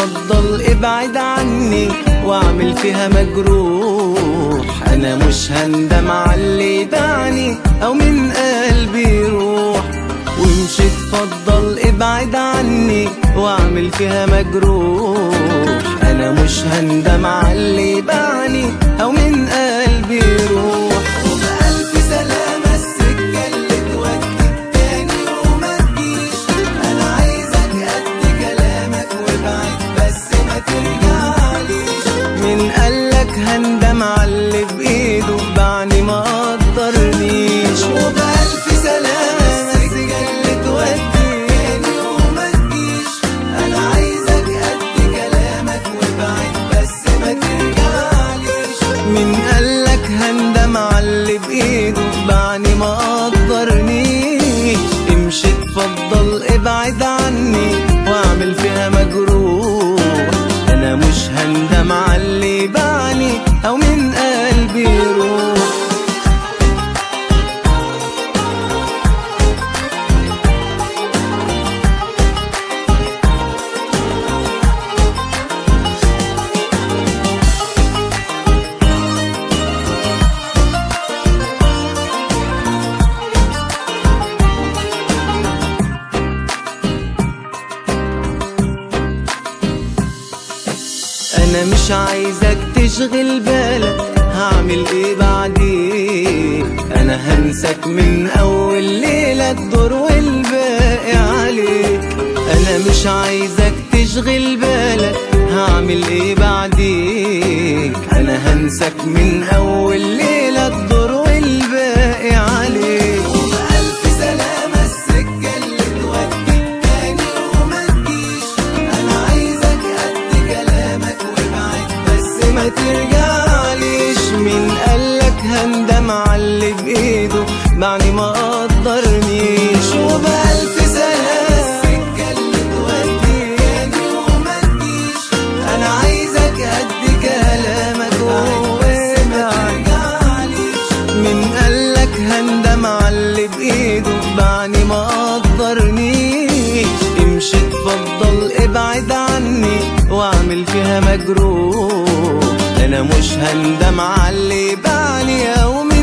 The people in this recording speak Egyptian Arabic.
اتفضل ابعد عني واعمل فيها مجروح انا مش هندم على اللي دعني او من قلبي يروح وامشي اتفضل ابعد عني واعمل فيها مجروح انا مش هندم على اللي باعني او من قلبي يروح وبألف سلامة السكة اللي توديك تاني وما تجيش انا عايزك قد كلامك وابعد بس ما ترجعليش من قالك هندم على اللي بايده بعني ما قدرنيش وبألف سلامة السكة اللي توديك تاني وما تجيش انا عايزك قد كلامك وابعد بس ما ترجعليش من قالك هندم على اللي بايده بعني ما قدرنيش امشي اتفضل ابعد عني واعمل فيها مجروح انا مش هندم على اللي بعني او من قلبي يروح انا مش عايزك تشغل بالك هعمل ايه بعدين انا هنسك من اول ليلة الدور والباقي عليك انا مش عايزك تشغل بالك هعمل ايه بعديك انا هنسك من اول ليلة الدور والباقي عليك وبألف سلامة السكة اللي توديك تاني وما تجيش انا عايزك قد كلامك وابعد بس ما ترجعليش مين قالك هندم على اللي بايده بعد ما قدرنيش وبألف سلامة السكة اللي توديك تاني وما تجيش انا عايزك قد كلامك وابعد من قالك هندم على اللي بايده بعد ما قدرنيش امشي اتفضل ابعد عني واعمل فيها مجروح انا مش هندم على اللي بعني يوم